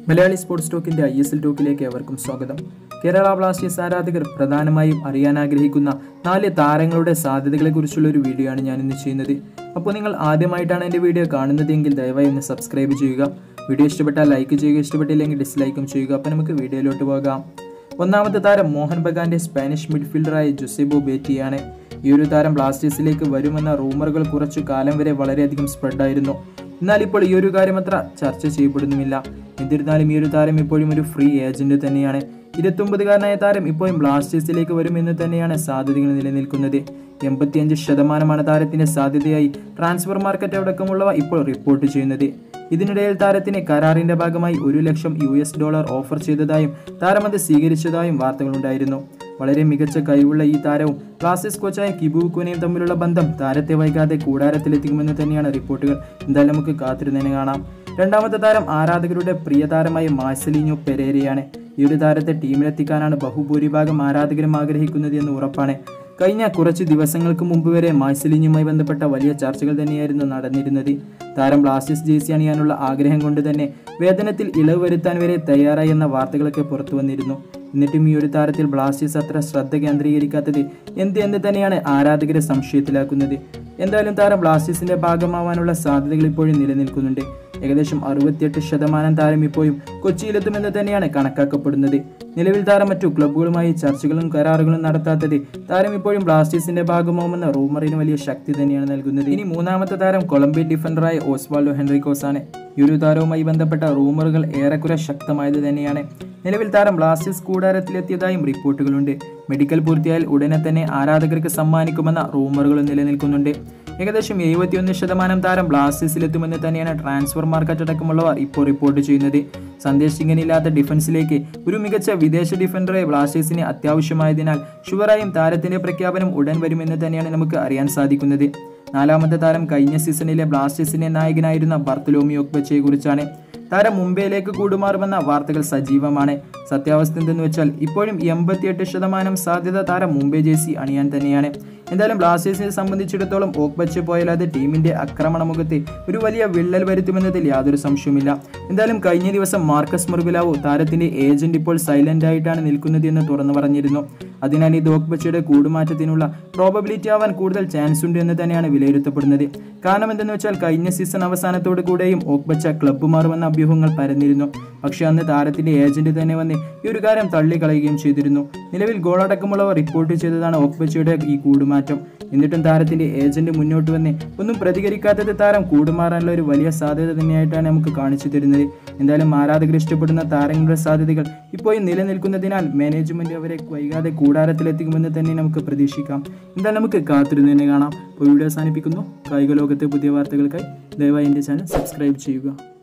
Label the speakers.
Speaker 1: Malayali sports ടോക്കിന്റെ I S L ടോക്കിലേക്ക് ഏവർക്കും സ്വാഗതം കേരള ബ്ലാസ്റ്റേഴ്സ് ആരാധകർ പ്രധാനമായും അറിയാൻ ആഗ്രഹിക്കുന്ന നാല് താരങ്ങളുടെ സാധ്യതകളെക്കുറിച്ചുള്ള ഒരു വീഡിയോ ആണ് ഞാൻ ഇന്ന് ചെയ്യുന്നത് അപ്പോൾ നിങ്ങൾ ആദ്യമായിട്ടാണ് എൻ്റെ വീഡിയോ കാണുന്നതെങ്കിൽ ദയവായി ഒന്ന് സബ്സ്ക്രൈബ് ചെയ്യുക വീഡിയോ ഇഷ്ടപ്പെട്ടാൽ ലൈക്ക് ചെയ്യുക ഇഷ്ടപ്പെട്ടില്ലെങ്കിൽ ഡിസ്ലൈക്കും ചെയ്യുക അപ്പോൾ നമുക്ക് വീഡിയോയിലോട്ട് പോകാം ഒന്നാമത്തെ താരം മോഹൻ ബഗാന്റെ സ്പാനിഷ് മിഡ്ഫീൽഡറായ ജൊസെബോ ബേറ്റിയാണ് ഈ ഒരു താരം ബ്ലാസ്റ്റേഴ്സിലേക്ക് വരുമെന്ന റൂമറുകൾ കുറച്ചു കാലം വരെ വളരെയധികം സ്പ്രെഡായിരുന്നു എന്നാൽ ഇപ്പോൾ ഈ ഒരു കാര്യം അത്ര ചർച്ച ചെയ്യപ്പെടുന്നുമില്ല എന്നിരുന്നാലും ഈ ഒരു താരം ഇപ്പോഴും ഒരു ഫ്രീ ഏജന്റ് തന്നെയാണ് ഇരുപത്തൊമ്പതുകാരനായ താരം ഇപ്പോഴും ബ്ലാസ്റ്റേഴ്സിലേക്ക് വരുമെന്ന് തന്നെയാണ് സാധ്യതകൾ നിലനിൽക്കുന്നത് എൺപത്തിയഞ്ച് ശതമാനമാണ് താരത്തിന്റെ സാധ്യതയായി ട്രാൻസ്ഫർ മാർക്കറ്റ് അടക്കമുള്ളവ ഇപ്പോൾ റിപ്പോർട്ട് ചെയ്യുന്നത് ഇതിനിടയിൽ താരത്തിന് കരാറിന്റെ ഭാഗമായി ഒരു ലക്ഷം യു എസ് ഡോളർ ഓഫർ ചെയ്തതായും താരം അത് സ്വീകരിച്ചതായും വാർത്തകളുണ്ടായിരുന്നു വളരെ മികച്ച കഴിവുള്ള ഈ താരവും ബ്ലാസ്റ്റേഴ്സ് കോച്ചായ കിബുക്കുനെയും തമ്മിലുള്ള ബന്ധം താരത്തെ വൈകാതെ കൂടാരത്തിലെത്തിക്കുമെന്ന് തന്നെയാണ് റിപ്പോർട്ടുകൾ എന്തായാലും നമുക്ക് കാത്തിരുന്നതിന് കാണാം രണ്ടാമത്തെ താരം ആരാധകരുടെ പ്രിയ താരമായ മാഴ്സലിഞ്ഞോ പെരേരയാണ് ഈ ഒരു താരത്തെ ടീമിലെത്തിക്കാനാണ് ബഹുഭൂരിഭാഗം ആരാധകരും ആഗ്രഹിക്കുന്നത് എന്ന് ഉറപ്പാണ് കഴിഞ്ഞ കുറച്ച് ദിവസങ്ങൾക്ക് മുമ്പ് വരെ മാഴ്സലിഞ്ഞുമായി ബന്ധപ്പെട്ട വലിയ ചർച്ചകൾ തന്നെയായിരുന്നു നടന്നിരുന്നത് താരം ബ്ലാസ്റ്റേഴ്സ് ജേഴ്സി അണിയാനുള്ള ആഗ്രഹം കൊണ്ട് തന്നെ വേതനത്തിൽ ഇളവ് വരുത്താൻ വരെ തയ്യാറായി എന്ന വാർത്തകളൊക്കെ പുറത്തു വന്നിരുന്നു എന്നിട്ടും ഈ ഒരു താരത്തിൽ ബ്ലാസ്റ്റേഴ്സ് അത്ര ശ്രദ്ധ കേന്ദ്രീകരിക്കാത്തത് എന്ത് എന്ന് തന്നെയാണ് ആരാധകരെ സംശയത്തിലാക്കുന്നത് എന്തായാലും താരം ബ്ലാസ്റ്റേഴ്സിന്റെ ഭാഗമാവാനുള്ള സാധ്യതകൾ ഇപ്പോഴും നിലനിൽക്കുന്നുണ്ട് ഏകദേശം അറുപത്തിയെട്ട് ശതമാനം താരം ഇപ്പോഴും കൊച്ചിയിലെത്തുമെന്ന് തന്നെയാണ് കണക്കാക്കപ്പെടുന്നത് നിലവിൽ താരം മറ്റു ക്ലബ്ബുകളുമായി ചർച്ചകളും കരാറുകളും നടത്താത്തത് താരം ഇപ്പോഴും ബ്ലാസ്റ്റേഴ്സിന്റെ ഭാഗമാവുമെന്ന റൂമറിന് വലിയ ശക്തി തന്നെയാണ് നൽകുന്നത് ഇനി മൂന്നാമത്തെ താരം കൊളംബിയൻ ഡിഫൻഡറായ ഓസ്വാൾഡോ ഹെൻറിക്കോസ് ആണ് ഈ ഒരു താരവുമായി ബന്ധപ്പെട്ട റൂമറുകൾ ഏറെക്കുറെ ശക്തമായത് തന്നെയാണ് നിലവിൽ താരം ബ്ലാസ്റ്റേഴ്സ് കൂടാരത്തിലെത്തിയതായും റിപ്പോർട്ടുകളുണ്ട് മെഡിക്കൽ പൂർത്തിയായാൽ ഉടനെ തന്നെ ആരാധകർക്ക് സമ്മാനിക്കുമെന്ന റൂമറുകളും നിലനിൽക്കുന്നുണ്ട് ഏകദേശം എഴുപത്തിയൊന്ന് ശതമാനം താരം ബ്ലാസ്റ്റേഴ്സിലെത്തുമെന്ന് തന്നെയാണ് ട്രാൻസ്ഫർ മാർക്കറ്റ് അടക്കമുള്ളവർ ഇപ്പോൾ റിപ്പോർട്ട് ചെയ്യുന്നത് സന്ദേശ് സിംഗനില്ലാത്ത ഡിഫൻസിലേക്ക് ഒരു മികച്ച വിദേശ ഡിഫൻഡറെ ബ്ലാസ്റ്റേഴ്സിന് അത്യാവശ്യമായതിനാൽ ഷുവറായും താരത്തിന്റെ പ്രഖ്യാപനം ഉടൻ വരുമെന്ന് തന്നെയാണ് നമുക്ക് അറിയാൻ സാധിക്കുന്നത് നാലാമത്തെ താരം കഴിഞ്ഞ സീസണിലെ ബ്ലാസ്റ്റേഴ്സിന്റെ നായകനായിരുന്ന ബർത്തലോമി ഒക്ബച്ചയെ കുറിച്ചാണ് താരം മുംബൈയിലേക്ക് കൂടുമാറുമെന്ന വാർത്തകൾ സജീവമാണ് സത്യാവസ്ഥ എന്തെന്ന് വെച്ചാൽ ഇപ്പോഴും എൺപത്തിയെട്ട് ശതമാനം സാധ്യത താരം മുംബൈ ജേഴ്സി അണിയാൻ തന്നെയാണ് എന്തായാലും ബ്ലാസ്റ്റേഴ്സിനെ സംബന്ധിച്ചിടത്തോളം ഓക്ബച്ച് പോയാൽ അത് ടീമിന്റെ ആക്രമണ മുഖത്ത് ഒരു വലിയ വിള്ളൽ വരുത്തുമെന്നതിൽ യാതൊരു സംശയവുമില്ല എന്തായാലും കഴിഞ്ഞ ദിവസം മാർക്കസ് മുർബിലാവു താരത്തിന്റെ ഏജന്റ് ഇപ്പോൾ സൈലന്റ് ആയിട്ടാണ് നിൽക്കുന്നത് എന്ന് തുറന്നു പറഞ്ഞിരുന്നു അതിനാൽ ഇത് ഓക്ബച്ചയുടെ കൂടുമാറ്റത്തിനുള്ള പ്രോബബിലിറ്റി ആവാൻ കൂടുതൽ ചാൻസ് ഉണ്ട് എന്ന് തന്നെയാണ് വിലയിരുത്തപ്പെടുന്നത് കാരണം എന്തെന്ന് വെച്ചാൽ കഴിഞ്ഞ സീസൺ അവസാനത്തോടു കൂടെയും ഓക്ബച്ച ക്ലബ്ബ് മാറുമെന്ന അഭ്യൂഹങ്ങൾ പരന്നിരുന്നു പക്ഷെ അന്ന് താരത്തിന്റെ ഏജന്റ് തന്നെ വന്ന് ഈ ഒരു കാര്യം തള്ളിക്കളയുകയും ചെയ്തിരുന്നു നിലവിൽ ഗോളടക്കമുള്ളവർ റിപ്പോർട്ട് ചെയ്തതാണ് ഓക്ബച്ചയുടെ ഈ കൂടുമാറ്റം എന്നിട്ടും താരത്തിന്റെ ഏജന്റ് മുന്നോട്ട് വന്ന് ഒന്നും പ്രതികരിക്കാത്തത് താരം കൂടുമാറാനുള്ള ഒരു വലിയ സാധ്യത തന്നെയായിട്ടാണ് നമുക്ക് കാണിച്ചു തരുന്നത് എന്തായാലും ആരാധകർ ഇഷ്ടപ്പെടുന്ന താരങ്ങളുടെ സാധ്യതകൾ ഇപ്പോഴും നിലനിൽക്കുന്നതിനാൽ മാനേജ്മെന്റ് അവരെ വൈകാതെ കൂടാരത്തിലെത്തിക്കുമെന്ന് തന്നെ നമുക്ക് പ്രതീക്ഷിക്കാം എന്തായാലും നമുക്ക് കാത്തിരുന്ന് തന്നെ കാണാം ഇപ്പോൾ വീഡിയോ അവസാനിപ്പിക്കുന്നു കായിക ലോകത്തെ പുതിയ വാർത്തകൾക്കായി ദയവായി എൻ്റെ ചാനൽ സബ്സ്ക്രൈബ് ചെയ്യുക